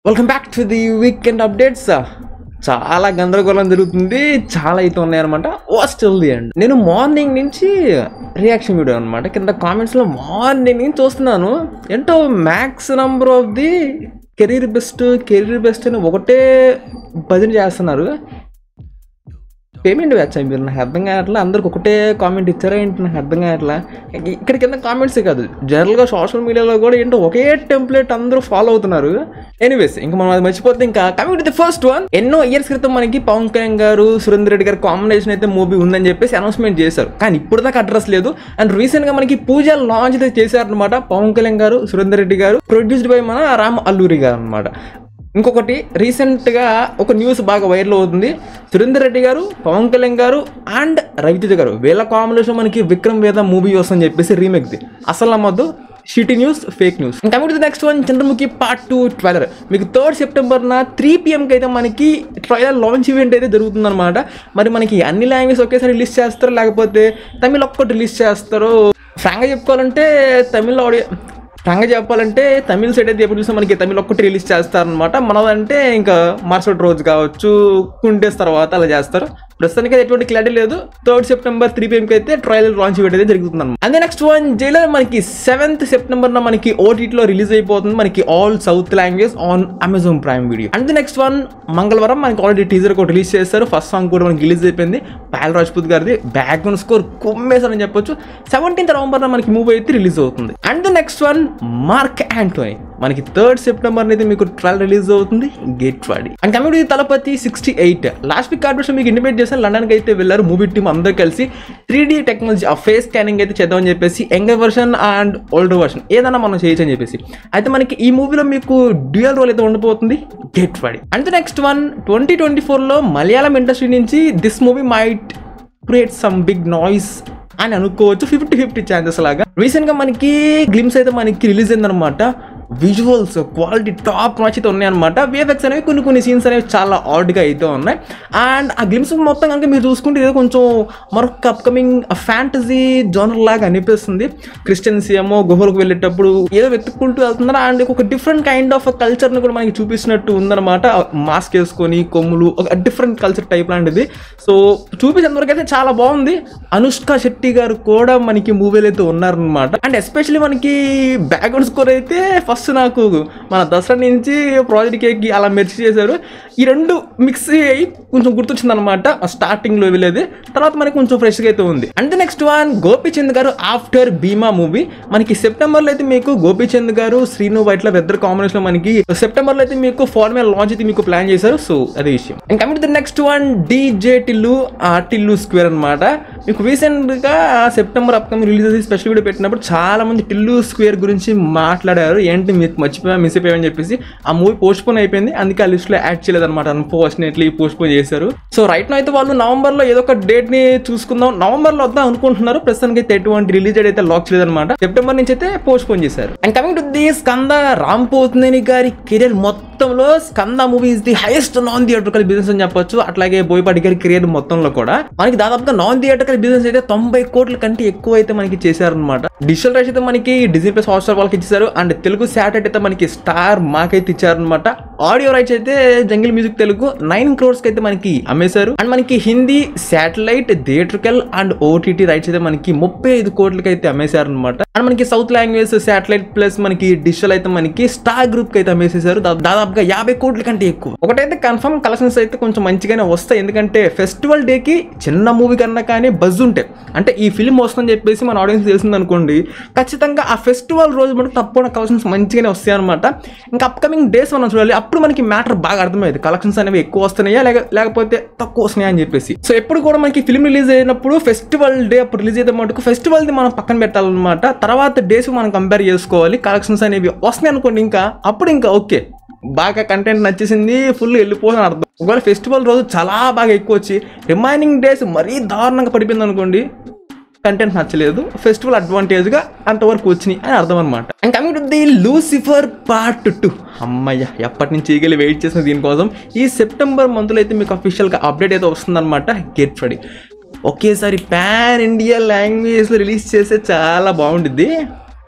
welcome back to the weekend updates చాలా గందరగోళం జరుగుతుంది చాలా అయితే ఉన్నాయన్నమాట వాస్ట్ ది అండ్ నేను మార్నింగ్ నుంచి రియాక్షన్ వీడియో అనమాట కింద కామెంట్స్లో మార్నింగ్ నుంచి చూస్తున్నాను ఏంటో max number of the career best career best అని ఒకటే భజన చేస్తున్నారు పేమెంట్ వచ్చాయి మీరు నాకు అర్థం కావట్లా అందరికి ఒకటే కామెంట్ ఇచ్చారా ఏంటి నాకు అర్థం కావట్లా ఇక్కడ కింద కామెంట్సే కాదు జనరల్గా సోషల్ మీడియాలో కూడా ఏంటో ఒకే టెంప్లెట్ అందరూ ఫాలో అవుతున్నారు ఎనీవేస్ ఇంకా మనం అది మర్చిపోతే ఇంకా కమింగ్ ది ఫస్ట్ వన్ ఎన్నో ఇయర్స్ క్రితం మనకి పవన్ కళ్యాణ్ గారు సురేందర్ రెడ్డి గారి కాంబినేషన్ అయితే మూవీ ఉందని చెప్పేసి అనౌన్స్మెంట్ చేశారు కానీ ఇప్పుడు దాకా అడ్రస్ లేదు అండ్ రీసెంట్ గా మనకి పూజ లాంచ్ అయితే చేశారనమాట పవన్ కళ్యాణ్ గారు సురేందర్ రెడ్డి గారు ప్రొడ్యూస్డ్ బై మన రామ్ అల్లూరి గారు అనమాట ఇంకొకటి రీసెంట్గా ఒక న్యూస్ బాగా వైరల్ అవుతుంది సురేందర్ రెడ్డి గారు పవన్ కళ్యాణ్ గారు అండ్ రవితేజ గారు వీళ్ళ కాంబినేషన్ మనకి విక్రమ్ వేద మూవీ వస్తుందని చెప్పేసి రీమేక్ది అసలు నమ్మద్దు షిటీ న్యూస్ ఫేక్ న్యూస్ ఇంకా next one Chandramukhi part two trailer మీకు థర్డ్ సెప్టెంబర్న త్రీ పిఎంకి అయితే మనకి ట్రైలర్ లాంచ్ ఈవెంట్ అయితే జరుగుతుందన్నమాట మరి మనకి అన్ని లాంగ్వేజ్ ఒకేసారి రిలీజ్ చేస్తారో లేకపోతే తమిళ్ ఒక్కటి రిలీజ్ చేస్తారో ఫ్రాంక్గా చెప్పుకోవాలంటే తమిళ్ ఆడియో ఫ్రాంక్గా చెప్పాలంటే తమిళ సైడ్ అయితే ఎప్పుడు చూసినా మనకి తమిళ ఒక్కటి రిలీజ్ చేస్తారనమాట మనదంటే ఇంకా మరుసటి రోజు కావచ్చు కుండేస్ తర్వాత అలా చేస్తారు ప్రస్తుతానికి అయితే ఎటువంటి క్లారిటీ లేదు థర్డ్ సెప్టెంబర్ త్రీ పిఎంకి అయితే ట్రయల్ లాంచ్ ఈవెంట్ అయితే జరుగుతుంది అనమాట అంతే నెక్స్ట్ వన్ జైలర్ మనకి సెవెంత్ సెప్టెంబర్ మనకి ఓటీటీలో రిలీజ్ అయిపోతుంది మనకి all south language on Amazon Prime video and next one మంగళవారం మనకి ఆల్రెడీ టీజర్ కూడా రిలీజ్ చేస్తారు ఫస్ట్ సాంగ్ కూడా మనకి రిలీజ్ అయిపోయింది పాయల్ రాజ్పూత్ గారిది బ్యాక్గ్రౌండ్ స్కోర్ కుమ్మేసారని చెప్పొచ్చు సెవెంటీన్త్ నవంబర్ మనకి మూవీ అయితే రిలీజ్ అవుతుంది and next one Mark Antony మనకి థర్డ్ సెప్టెంబర్ అయితే మీకు ట్రయల్ రిలీజ్ అవుతుంది గేట్ వాడి అండ్ కమిటీ Thalapathy sixty eight last week corporation మీకు ఇండిపేట్ చేశాను లండన్కి అయితే వెళ్ళారు మూవీ టీమ్ అందరూ కలిసి త్రీ డీ టెక్నాలజీ ఆ ఫేస్ స్కానింగ్ అయితే చేద్దామని చెప్పేసి younger version and older version ఏదైనా మనం చేయొచ్చు అని చెప్పేసి అయితే మనకి ఈ మూవీలో మీకు డ్యూయల్ రోల్ అయితే ఉండిపోతుంది get ready and next one twenty twenty ఫోర్లో మలయాళం ఇండస్ట్రీ నుంచి this movie might create some big noise అని అనుకోవచ్చు ఫిఫ్టీ ఫిఫ్టీ ఛాన్సెస్ లాగా రీసెంట్ గా మనకి గ్లిమ్స్ అయితే మనకి రిలీజ్ అయిందనమాట విజువల్స్ క్వాలిటీ టాప్ మ్యాచ్ అయితే ఉన్నాయన్నమాట విఎఫ్ఎక్స్ అనేవి కొన్ని కొన్ని సీన్స్ అనేవి చాలా ఆడ్గా అయితే ఉన్నాయి అండ్ ఆ గ్లిమ్స్ మొత్తం కనుక మీరు చూసుకుంటే ఏదో కొంచెం మరొక అప్కమింగ్ ఫ్యాంటసీ జోనర్ లాగా అనిపిస్తుంది క్రిస్టియన్స్ ఏమో గుహలకు వెళ్ళేటప్పుడు ఏదో వెతుక్కుంటూ వెళ్తున్నారు అండ్ ఒక డిఫరెంట్ కైండ్ ఆఫ్ కల్చర్ని కూడా మనకి చూపిస్తున్నట్టు ఉందన్నమాట మాస్క్ వేసుకొని కొమ్ములు ఒక డిఫరెంట్ కల్చర్ టైప్ లాంటిది సో చూపించేంతవరకు అయితే చాలా బాగుంది అనుష్క శెట్టి గారు కూడా మనకి మూవీలు అయితే ఉన్నారనమాట అండ్ ఎస్పెషల్లీ మనకి బ్యాక్గ్రౌండ్ స్కోర్ అయితే ఫస్ట్ నాకు మన దసరా నుంచి ప్రాజెక్ట్ కేక్ అలా మెర్చి చేశారు ఈ రెండు మిక్స్ అయ్యి కొంచెం గుర్తొచ్చింది అనమాట స్టార్టింగ్ లో వెళ్ళేది తర్వాత మనకి కొంచెం ఫ్రెష్గా అయితే ఉంది and next one Gopichand garu after Bhimaa movie మనకి సెప్టెంబర్ లో అయితే మీకు గోపీచంద్ గారు శ్రీను వైట్ల ఇద్దరు కాంబినేషన్ లో మనకి సెప్టెంబర్ లో అయితే మీకు ఫార్మల్ లాంచ్ అయితే మీకు ప్లాన్ చేశారు సో అదే విషయం and coming the next one DJ Tillu ఆ టిల్లు స్క్వేర్ అనమాట మీకు రీసెంట్ గా సెప్టెంబర్ అప్కమింగ్ రిలీజ్ చేసి స్పెషల్ వీడియో పెట్టినప్పుడు చాలా మంది టిల్లు స్క్వేర్ గురించి మాట్లాడారు ఏంటి మీరు మర్చిపోయా మిస్ అయిపోయామని చెప్పేసి ఆ మూవీ పోస్ట్ పోన్ అయిపోయింది అందుకే ఆ లిస్ట్ లో యాడ్ చేయలేదు అనమాట అన్ఫార్చునేట్లీ పోస్ట్ పోన్ చేశారు సో రైట్ నో అయితే వాళ్ళు నవంబర్ లో ఏదో ఒక డేట్ ని చూసుకుందాం నవంబర్ లో వద్దాం అనుకుంటున్నారు ప్రస్తుతానికి అయితే ఎటువంటి రిలీజ్ డేట్ అయితే లాక్ చేయలేదన్నమాట సెప్టెంబర్ నుంచి అయితే పోస్ట్ పోన్ చేశారు and coming to the Skanda Ram Pothineni గారి కెరీర్ మొత్తంలో Skanda movie is the highest non theatrical business అని చెప్పొచ్చు అట్లాగే బోయపాటి గారి కెరీర్ మొత్తంలో కూడా మనకి దాదాపుగా నాన్ థియేటర్కల్ బిజినెస్ అయితే తొంభై కోట్ల కంటే ఎక్కువ అయితే మనకి చేశారనమాట డిజిటల్ రైట్స్ అయితే మనకి డిజిటల్ ప్లస్ హాట్స్టార్ వాళ్ళకి ఇచ్చారు అండ్ తెలుగు శాటిలైట్ అయితే మనకి స్టార్ మాకైతే ఇచ్చారనమాట ఆడియో రైట్స్ అయితే jungle music Telugu nine crores కి అయితే మనకి అమ్మేశారు అండ్ మనకి Hindi satellite theatrical and OTT rights అయితే మనకి ముప్పై ఐదు కోట్లకి అయితే అమ్మేశారు అనమాట అండ్ మనకి సౌత్ లాంగ్వేజ్ శాటిలైట్ ప్లస్ మనకి డిజిటల్ అయితే మనకి స్టార్ గ్రూప్ కి అయితే అమ్మేసేసారు దా- దాదాపుగా యాభై కోట్ల కంటే ఎక్కువ ఒకటైతే కన్ఫర్మ్ కలెక్షన్స్ అయితే కొంచెం మంచిగానే వస్తాయి ఎందుకంటే ఫెస్టివల్ డే కి చిన్న మూవీ కన్నా కానీ బజ్ ఉంటాయి అంటే ఈ ఫిల్మ్ వస్తుందని చెప్పేసి మన ఆడియన్స్ తెలిసింది అనుకోండి ఖచ్చితంగా ఆ ఫెస్టివల్ రోజు మనకు తప్పకుండా కలెక్షన్స్ మంచిగానే వస్తాయి అనమాట ఇంకా అప్కమింగ్ డేస్ మనం చూడాలి అప్పుడు మనకి మ్యాటర్ బాగా అర్థమైంది కలెక్షన్స్ అనేవి ఎక్కువ వస్తున్నాయా లేక లేకపోతే తక్కువ వస్తున్నాయా అని చెప్పేసి సో ఎప్పుడు కూడా మనకి ఫిల్మ్ రిలీజ్ అయినప్పుడు ఫెస్టివల్ డే అప్పుడు రిలీజ్ అయితే మటుకు ఫెస్టివల్ ది మనం పక్కన పెట్టాలన్నమాట తర్వాత డేస్ మనం కంపేర్ చేసుకోవాలి కలెక్షన్స్ అనేవి వస్తున్నాయి అనుకోండి ఇంకా అప్పుడు ఇంకా ఓకే బాగా కంటెంట్ నచ్చేసింది ఫుల్ వెళ్ళిపోతుంది అర్థం ఒకవేళ ఫెస్టివల్ రోజు చాలా బాగా ఎక్కువ వచ్చి రిమైనింగ్ డేస్ మరీ దారుణంగా పడిపోయింది అనుకోండి కంటెంట్ నచ్చలేదు ఫెస్టివల్ అడ్వాంటేజ్గా అంతవరకు వచ్చినాయి అని అర్థం అనమాట and coming to the Lucifer part two అమ్మయ్య ఎప్పటి నుంచి ఈగలి వెయిట్ చేసిన దీనికోసం ఈ సెప్టెంబర్ మంత్లో అయితే మీకు అఫీషియల్గా అప్డేట్ అయితే వస్తుందన్నమాట గెట్ రెడీ ఒకేసారి పాన్ ఇండియా లాంగ్వేజ్లో రిలీజ్ చేస్తే చాలా బాగుంటుంది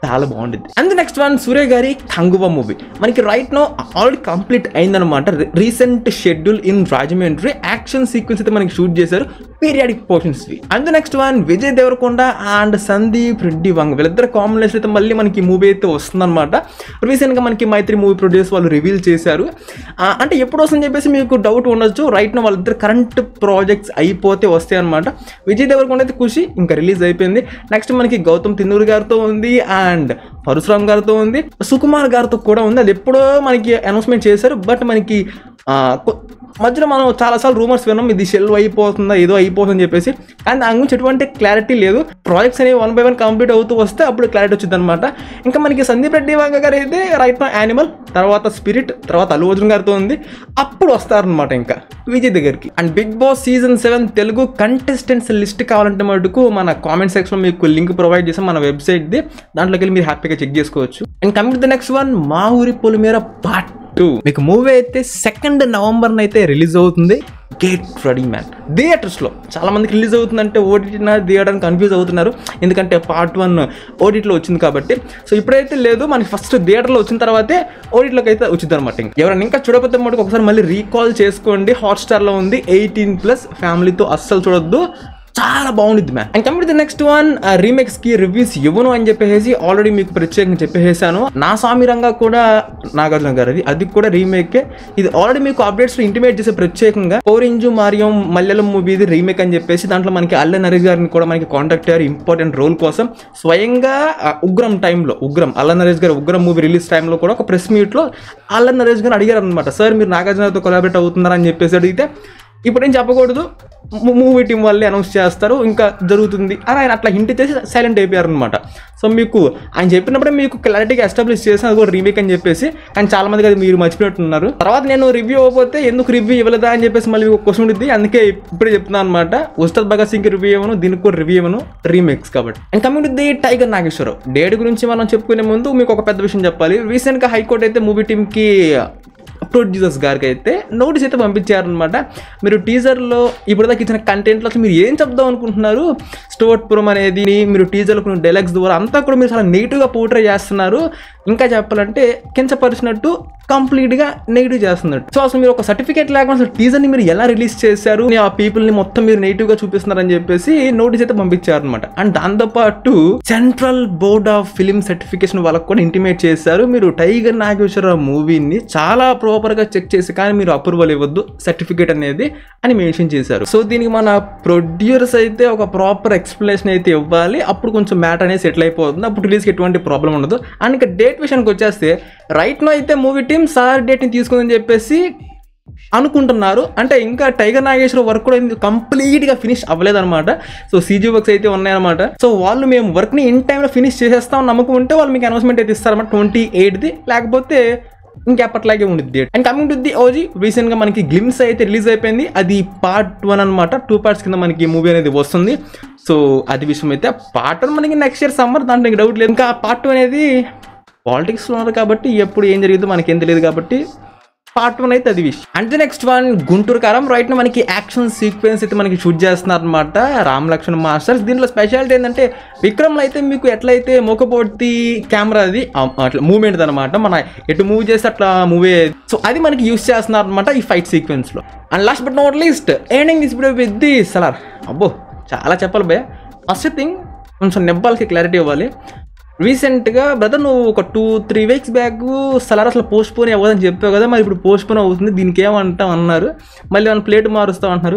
చాలా బాగుంటుంది అండ్ నెక్స్ట్ వన్ సూర్య గారి కంగువ మూవీ మనకి రైట్ నో ఆల్రెడీ కంప్లీట్ అయిందనమాట recent schedule in Rajahmundry action sequence అయితే మనకి షూట్ చేశారు periodic portions and next one Vijay Deverakonda and Sandeep Reddy Vanga వీళ్ళిద్దరు కాంబినేషన్ అయితే మళ్ళీ మనకి మూవీ అయితే వస్తుందన్నమాట రీసెంట్గా మనకి మైత్రి మూవీ ప్రొడ్యూస్ వాళ్ళు రివీల్ చేశారు ఆ, అంటే ఎప్పుడు వస్తుందని చెప్పేసి మీకు డౌట్ ఉండొచ్చు రైట్ నో వాళ్ళిద్దరు కరెంట్ ప్రాజెక్ట్స్ అయిపోతే వస్తాయి అనమాట విజయ్ దేవరకొండ అయితే ఖుషి ఇంకా రిలీజ్ అయిపోయింది నెక్స్ట్ మనకి గౌతమ్ తిన్నూరు గారితో ఉంది అండ్ పరశురామ్ గారితో ఉంది సుకుమార్ గారితో కూడా ఉంది అది ఎప్పుడో మనకి అనౌన్స్మెంట్ చేశారు బట్ మనకి ఆ, కొ- మధ్యలో మనం చాలాసార్లు రూమర్స్ విన్నాం ఇది షెల్ అయిపోతుందా ఏదో అయిపోతుందని చెప్పేసి అండ్ దాని గురించి ఎటువంటి క్లారిటీ లేదు ప్రాజెక్ట్స్ అనేవి వన్ బై వన్ కంప్లీట్ అవుతూ వస్తే అప్పుడు క్లారిటీ వచ్చింది అనమాట ఇంకా మనకి సందీప్ రెడ్డి వంగ గారు అయితే రైట్ నా యానిమల్ తర్వాత స్పిరిట్ తర్వాత అల్లు అర్జున్ గారితో ఉంది అప్పుడు వస్తారనమాట ఇంకా విజయ్ దగ్గరికి and Bigg Boss season seven Telugu contestants list కావాలంటే మటుకు మన కామెంట్ సెక్షన్ మీకు లింక్ ప్రొవైడ్ చేసాం మన వెబ్సైట్ది దాంట్లోకి వెళ్ళి మీరు హ్యాపీగా చెక్ చేసుకోవచ్చు and coming the next one Maa Oori Polimera part two మీకు మూవీ అయితే సెకండ్ నవంబర్ అయితే రిలీజ్ అవుతుంది గేట్ రెడీ మ్యాన్ థియేటర్స్లో చాలా మందికి రిలీజ్ అవుతుందంటే ఓటీటీ థియేటర్ అని కన్ఫ్యూజ్ అవుతున్నారు ఎందుకంటే పార్ట్ వన్ ఓటీటీలో వచ్చింది కాబట్టి సో ఇప్పుడైతే లేదు మనకి ఫస్ట్ థియేటర్లో వచ్చిన తర్వాతే ఓటీటీలోకి అయితే వచ్చింది అనమాట ఎవరైనా ఇంకా చూడకపోతే మటుకు ఒకసారి మళ్ళీ రీకాల్ చేసుకోండి హాట్స్టార్లో ఉంది ఎయిటీన్ ప్లస్ ఫ్యామిలీతో అస్సలు చూడొద్దు చాలా బాగుంది ma'am and complete the next one remakes కి రివ్యూస్ ఇవ్వను అని చెప్పేసి ఆల్రెడీ మీకు ప్రత్యేకంగా చెప్పేసాను నా స్వామి రంగా కూడా నాగార్జున గారు అది అది కూడా రీమేక్ ఇది ఆల్రెడీ మీకు అప్డేట్స్ ఇంటిమేట్ చేసే ప్రత్యేకంగా ఓరింజు మారియం మల్లెలం మూవీ ఇది రీమేక్ అని చెప్పేసి దాంట్లో మనకి అల్ల నరేష్ గారిని కూడా మనకి కాంటాక్ట్ అయ్యారు ఇంపార్టెంట్ రోల్ కోసం స్వయంగా ఆ, ఉగ్రం టైంలో ఉగ్రం అల్ల నరేష్ గారు ఉగ్రం మూవీ రిలీజ్ టైంలో కూడా ఒక ప్రెస్ మీట్లో అల్ల నరేష్ గారు అడిగారు అనమాట సార్ మీరు నాగార్జునతో కొలాబరేట్ అవుతున్నారా అని చెప్పేసి అడిగితే ఇప్పుడు ఏం చెప్పకూడదు మూవీ టీం వాళ్ళే అనౌన్స్ చేస్తారు ఇంకా జరుగుతుంది అని ఆయన అట్లా హింట్ చేసి సైలెంట్ అయిపోయారు అనమాట సో మీకు ఆయన చెప్పినప్పుడే మీకు క్లారిటీగా ఎస్టాబ్లిష్ చేసిన అది కూడా రీమేక్ అని చెప్పేసి కానీ చాలా మందికి అది మీరు మర్చిపోతున్నారు తర్వాత నేను రివ్యూ అవ్వకపోతే ఎందుకు రివ్యూ ఇవ్వలేదా అని చెప్పేసి మళ్ళీ ఒక క్వశ్చన్ ఉంటుంది అందుకే ఇప్పుడే చెప్తున్నాను అనమాట ఉస్తాద్ భగత్ సింగ్ రివ్యూ ఇవ్వను దీనికి కూడా రివ్యూ ఇవ్వను రీమేక్స్ కాబట్టి and coming to the tiger Nageswara Rao date గురించి మనం చెప్పుకునే ముందు మీకు ఒక పెద్ద విషయం చెప్పాలి రీసెంట్గా హైకోర్టు అయితే మూవీ టీంకి ప్రొడ్యూసర్స్ గారికి అయితే నోటీస్ అయితే పంపించారనమాట మీరు టీజర్లో ఇప్పుడు దాకా ఇచ్చిన కంటెంట్లో అసలు మీరు ఏం చెప్దాం అనుకుంటున్నారు స్టోర్పురం అనేది మీరు టీజర్లో కొన్ని డైలాగ్స్ ద్వారా అంతా కూడా మీరు చాలా నెగిటివ్గా పోర్ట్రే చేస్తున్నారు ఇంకా చెప్పాలంటే కించపరిచినట్టు కంప్లీట్గా నెగిటివ్ చేస్తున్నట్టు సో అసలు మీరు ఒక సర్టిఫికేట్ లేకుండా అసలు టీజర్ని మీరు ఎలా రిలీజ్ చేశారు ఆ పీపుల్ని మొత్తం మీరు నెగిటివ్గా చూపిస్తున్నారని చెప్పేసి నోటీస్ అయితే పంపించారనమాట అండ్ దాంతోపాటు central board of film certification వాళ్ళకి కూడా ఇంటిమేట్ చేశారు మీరు టైగర్ నాగేశ్వరరావు మూవీని చాలా ప్రాపర్గా చెక్ చేసి కానీ మీరు అప్రూవల్ ఇవ్వద్దు సర్టిఫికేట్ అనేది అని మెన్షన్ చేశారు సో దీనికి మన ప్రొడ్యూసర్స్ అయితే ఒక ప్రాపర్ ఎక్స్ప్లెనేషన్ అయితే ఇవ్వాలి అప్పుడు కొంచెం మ్యాటర్ అనేది సెటిల్ అయిపోతుంది అప్పుడు రిలీజ్కి ఎటువంటి ప్రాబ్లం ఉండదు అండ్ ఇంకా డేట్ విషయానికి వచ్చేస్తే రైట్ నో అయితే మూవీ టీమ్ సార్ డేట్ని తీసుకుందని చెప్పేసి అనుకుంటున్నారు అంటే ఇంకా టైగర్ నాగేశ్వర వర్క్ కూడా కంప్లీట్గా ఫినిష్ అవ్వలేదన్నమాట సో సీజీ వర్క్స్ అయితే ఉన్నాయన్నమాట సో వాళ్ళు మేము వర్క్ని ఇన్ టైంలో ఫినిష్ చేసేస్తాం నమ్మకం ఉంటే వాళ్ళు మీకు అనౌన్స్మెంట్ అయితే ఇస్తారన్నమాట ట్వంటీ ఎయిట్ది లేకపోతే ఇంకెప్పట్లాగే ఉండిద్ది date and coming to the OG recent గా మనకి గ్లిమ్స్ అయితే రిలీజ్ అయిపోయింది అది పార్ట్ వన్ అనమాట టూ పార్ట్స్ కింద మనకి మూవీ అనేది వస్తుంది సో అది విషయం అయితే పార్ట్ వన్ మనకి నెక్స్ట్ ఇయర్ సమ్మర్ దాంట్లో ఇంకా డౌట్ లేదు ఇంకా పార్ట్ టూ అనేది పాలిటిక్స్లో ఉన్నారు కాబట్టి ఎప్పుడు ఏం జరిగిందో మనకేం తెలియదు కాబట్టి పార్ట్ వన్ అయితే అది విషయం and the next one Guntur Kaaram right మనకి యాక్షన్ సీక్వెన్స్ అయితే మనకి షూట్ చేస్తున్నారు అనమాట రామ్ లక్ష్మణ్ మాస్టర్స్ దీంట్లో స్పెషాలిటీ ఏంటంటే విక్రమ్లో అయితే మీకు ఎట్లయితే మూకపోటి కెమెరా అది ఆ, అట్లా మూవ్మెంట్ అనమాట మన ఎటు మూవ్ చేస్తే అట్లా మూవీ సో అది మనకి యూస్ చేస్తున్నారు అనమాట ఈ ఫైట్ సీక్వెన్స్లో and last but not least ending this video with the Salaar అబ్బో చాలా చెప్పాలి బే ఫస్ట్ థింగ్ కొంచెం నెబ్బాలకి క్లారిటీ ఇవ్వాలి రీసెంట్గా బ్రదర్ నువ్వు ఒక two three weeks back Salaar అసలు పోస్ట్ పోన్ అవ్వదని చెప్పావు కదా మరి ఇప్పుడు పోస్ట్ పోన్ అవుతుంది దీనికి ఏమంటాం అన్నారు మళ్ళీ మన ప్లేట్ మారుస్తాం అంటున్నారు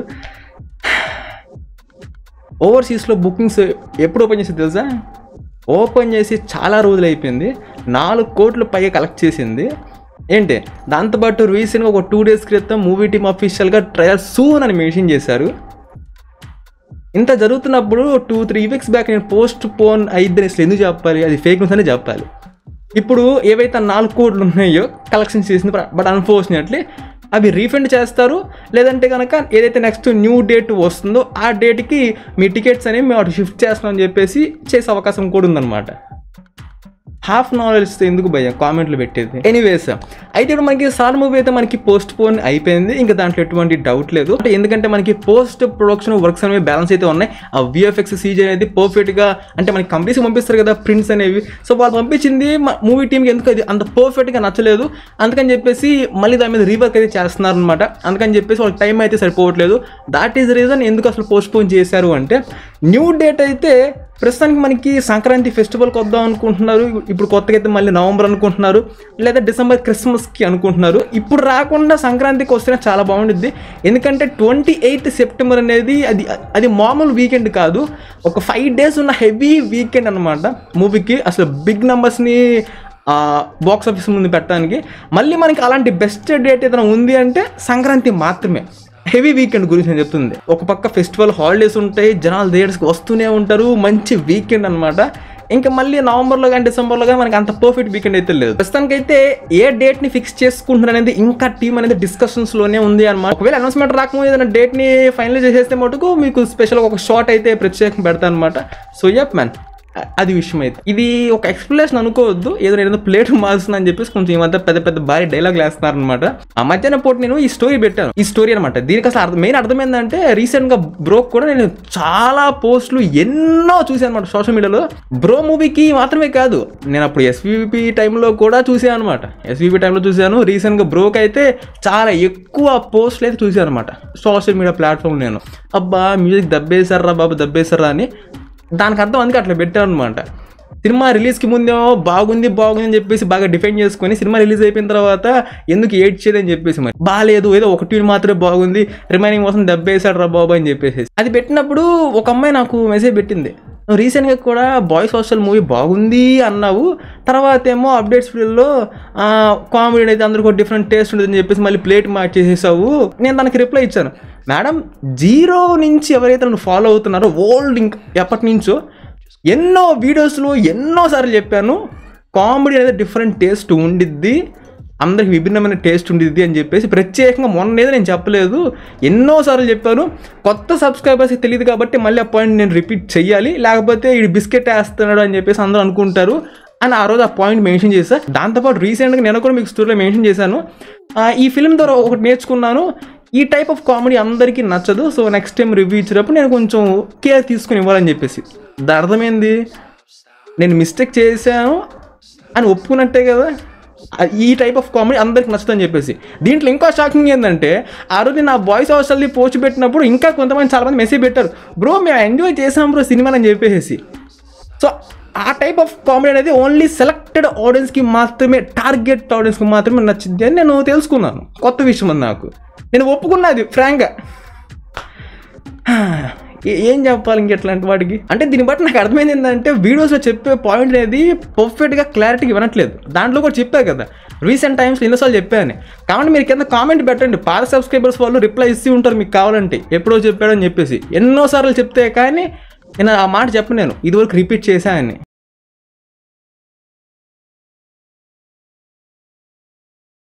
ఓవర్సీస్లో బుకింగ్స్ ఎప్పుడు ఓపెన్ చేసి తెలుసా ఓపెన్ చేసి చాలా రోజులు అయిపోయింది నాలుగు కోట్ల పైగా కలెక్ట్ చేసింది ఏంటి దాంతోపాటు రీసెంట్గా ఒక టూ డేస్ క్రితం మూవీ టీమ్ అఫీషియల్గా ట్రయల్ సూన్ అని మెన్షన్ చేశారు ఇంత జరుగుతున్నప్పుడు టూ త్రీ వీక్స్ బ్యాక్ నేను పోస్ట్ పోన్ అయిద్దని అసలు ఎందుకు చెప్పాలి అది ఫేక్ న్యూస్ అనే చెప్పాలి ఇప్పుడు ఏవైతే నాలుగు కోట్లు ఉన్నాయో కలెక్షన్ చేసింది బట్ అన్ఫార్చునేట్లీ అవి రీఫండ్ చేస్తారు లేదంటే కనుక ఏదైతే నెక్స్ట్ న్యూ డేట్ వస్తుందో ఆ డేట్కి మీ టికెట్స్ అనేవి మేము అటు షిఫ్ట్ చేస్తామని చెప్పేసి చేసే అవకాశం కూడా ఉందన్నమాట హాఫ్ నాలెడ్జ్ ఎందుకు భయ్య కామెంట్లు పెట్టేది ఎనీవేస్ అయితే ఇప్పుడు మనకి సార్ మూవీ అయితే మనకి పోస్ట్ పోన్ అయిపోయింది ఇంకా దాంట్లో ఎటువంటి డౌట్ లేదు అంటే ఎందుకంటే మనకి పోస్ట్ ప్రొడక్షన్ వర్క్స్ అనేవి బ్యాలెన్స్ అయితే ఉన్నాయి ఆ విఎఫ్ఎక్స్ సీజీ అనేది పర్ఫెక్ట్ గా అంటే మనకి కంపెనీస్ పంపిస్తారు కదా ప్రింట్స్ అనేవి సో వాళ్ళు పంపించింది మూవీ టీంకి ఎందుకు అది అంత పర్ఫెక్ట్ గా నచ్చలేదు అందుకని చెప్పేసి మళ్ళీ దాని మీద రీవర్క్ అయితే చేస్తున్నారు అనమాట అందుకని చెప్పేసి వాళ్ళకి టైం అయితే సరిపోవట్లేదు దాట్ ఈస్ రీజన్ ఎందుకు అసలు పోస్ట్ పోన్ చేశారు అంటే న్యూ డేట్ అయితే ప్రస్తుతానికి మనకి సంక్రాంతి ఫెస్టివల్కి వద్దాం అనుకుంటున్నారు ఇప్పుడు కొత్తగా అయితే మళ్ళీ నవంబర్ అనుకుంటున్నారు లేదా డిసెంబర్ క్రిస్మస్కి అనుకుంటున్నారు ఇప్పుడు రాకుండా సంక్రాంతికి వస్తేనే చాలా బాగుంటుంది ఎందుకంటే ట్వంటీ ఎయిత్ సెప్టెంబర్ అనేది అది అది మామూలు వీకెండ్ కాదు ఒక ఫైవ్ డేస్ ఉన్న హెవీ వీకెండ్ అనమాట మూవీకి అసలు బిగ్ నెంబర్స్ని బాక్స్ ఆఫీస్ ముందు పెట్టడానికి మళ్ళీ మనకి అలాంటి బెస్ట్ డేట్ ఏదైనా ఉంది అంటే సంక్రాంతి మాత్రమే హెవీ వీకెండ్ గురించి నేను చెప్తుంది ఒక పక్క ఫెస్టివల్ హాలిడేస్ ఉంటాయి జనాలు థియేటర్స్కి వస్తూనే ఉంటారు మంచి వీకెండ్ అనమాట ఇంకా మళ్ళీ నవంబర్లో కానీ డిసెంబర్లో కానీ మనకి అంత పర్ఫెక్ట్ వీకెండ్ అయితే లేదు ప్రస్తుతానికి అయితే ఏ డేట్ ని ఫిక్స్ చేసుకుంటున్నారు అనేది ఇంకా టీం అనేది డిస్కషన్స్ లోనే ఉంది అనమాట ఒకవేళ అనౌన్స్మెంట్ రాకముందు ఏదైనా డేట్ ని ఫైనల్ చేసేస్తే మటుకు మీకు స్పెషల్ ఒక షార్ట్ అయితే ప్రత్యేకంగా పెడతాను అనమాట సో యప్ మ్యాన్ అది విషయం అయితే ఇది ఒక ఎక్స్ప్లెనేషన్ అనుకోవద్దు ఏదో నేను ప్లేట్ మారుస్తున్నా అని చెప్పేసి కొంచెం ఈ మధ్య పెద్ద పెద్ద భారీ డైలాగ్ వేస్తున్నారు అనమాట ఆ మధ్యాహ్నం పూట నేను ఈ స్టోరీ పెట్టాను ఈ స్టోరీ అనమాట దీనికి అసలు అర్థం మెయిన్ అర్థం ఏంటంటే రీసెంట్ గా బ్రోక్ కూడా నేను చాలా పోస్టులు ఎన్నో చూసాను అనమాట సోషల్ మీడియాలో బ్రో మూవీకి మాత్రమే కాదు నేను అప్పుడు ఎస్విపి టైంలో కూడా చూసాను అనమాట ఎస్విపి టైంలో చూశాను రీసెంట్ గా బ్రోక్ అయితే చాలా ఎక్కువ పోస్టులు అయితే చూసాను అనమాట సోషల్ మీడియా ప్లాట్ఫామ్ నేను అబ్బా మ్యూజిక్ దబ్బేశారా బాబు దబ్బేశారా అని దానికి అర్థం అందుకే అట్లా పెట్టాను అనమాట సినిమా రిలీజ్కి ముందేమో బాగుంది బాగుంది అని చెప్పేసి బాగా డిఫైన్ చేసుకొని సినిమా రిలీజ్ అయిపోయిన తర్వాత ఎందుకు ఏడ్చేది అని చెప్పేసి మరి బాగాలేదు ఏదో ఒక ట్యూన్ మాత్రమే బాగుంది రిమైనింగ్ కోసం దెబ్బేశాడు రా బాబు అని చెప్పేసి అది పెట్టినప్పుడు ఒక అమ్మాయి నాకు మెసేజ్ పెట్టింది నువ్వు రీసెంట్గా కూడా బాయ్స్ హాస్టల్ మూవీ బాగుంది అన్నావు తర్వాత ఏమో అప్డేట్స్ ఫీల్డ్లో కామెడీ అయితే అందరికీ డిఫరెంట్ టేస్ట్ ఉంటుందని చెప్పేసి మళ్ళీ ప్లేట్ మార్చేసేసావు నేను దానికి రిప్లై ఇచ్చాను మేడం జీరో నుంచి ఎవరైతే నన్ను ఫాలో అవుతున్నారో ఓల్డ్ ఇంక్ ఎప్పటి నుంచో ఎన్నో వీడియోస్లో ఎన్నోసార్లు చెప్పాను కామెడీ అనేది డిఫరెంట్ టేస్ట్ ఉండిద్ది అందరికి విభిన్నమైన టేస్ట్ ఉండిద్ది అని చెప్పేసి ప్రత్యేకంగా మొన్న ఏదో నేను చెప్పలేదు ఎన్నోసార్లు చెప్పాను కొత్త సబ్స్క్రైబర్స్కి తెలియదు కాబట్టి మళ్ళీ ఆ పాయింట్ నేను రిపీట్ చెయ్యాలి లేకపోతే ఈ బిస్కెట్ వేస్తున్నాడు అని చెప్పేసి అందరూ అనుకుంటారు అని ఆ రోజు ఆ పాయింట్ మెన్షన్ చేశా దాంతోపాటు రీసెంట్గా నేను కూడా మీకు స్టోరీలో మెన్షన్ చేశాను ఆ, ఈ ఫిల్మ్ ద్వారా ఒకటి నేర్చుకున్నాను ఈ టైప్ ఆఫ్ కామెడీ అందరికీ నచ్చదు సో నెక్స్ట్ టైం రివ్యూ ఇచ్చినప్పుడు నేను కొంచెం కేర్ తీసుకుని ఇవ్వాలని చెప్పేసి దాని అర్థమైంది నేను మిస్టేక్ చేశాను అని ఒప్పుకున్నట్టే కదా ఆ- ఈ టైప్ ఆఫ్ కామెడీ అందరికి నచ్చుతుందని చెప్పేసి దీంట్లో ఇంకో షాకింగ్ ఏంటంటే ఆ రోజు నా బాయ్స్ హాస్టల్ని పోస్ట్ పెట్టినప్పుడు ఇంకా కొంతమంది చాలామంది మెసేజ్ పెట్టారు బ్రో మేము ఎంజాయ్ చేసాం బ్రో సినిమాని అని చెప్పేసి సో ఆ టైప్ ఆఫ్ కామెడీ అనేది ఓన్లీ సెలెక్టెడ్ ఆడియన్స్కి మాత్రమే టార్గెట్ ఆడియన్స్కి మాత్రమే నచ్చింది అని నేను తెలుసుకున్నాను కొత్త విషయం అది నాకు నేను ఒప్పుకున్నది ఫ్రాంక్గా ఏ- ఏం చెప్పాలి ఇంక ఇట్లాంటి వాటికి అంటే దీన్ని బట్టి నాకు అర్థమైంది ఏంటంటే వీడియోస్లో చెప్పే పాయింట్ అనేది పర్ఫెక్ట్గా క్లారిటీగా వినట్లేదు దాంట్లో కూడా చెప్పా కదా రీసెంట్ టైమ్స్ ఎన్నోసార్లు చెప్పాను కాబట్టి మీరు కింద కామెంట్ పెట్టండి పాత సబ్స్క్రైబర్స్ వాళ్ళు రిప్లై ఇస్తూ ఉంటారు మీకు కావాలంటే ఎప్పుడో చెప్పాడని చెప్పేసి ఎన్నోసార్లు చెప్తే కానీ నేను ఆ మాట చెప్పను నేను ఇదివరకు రిపీట్ చేశానని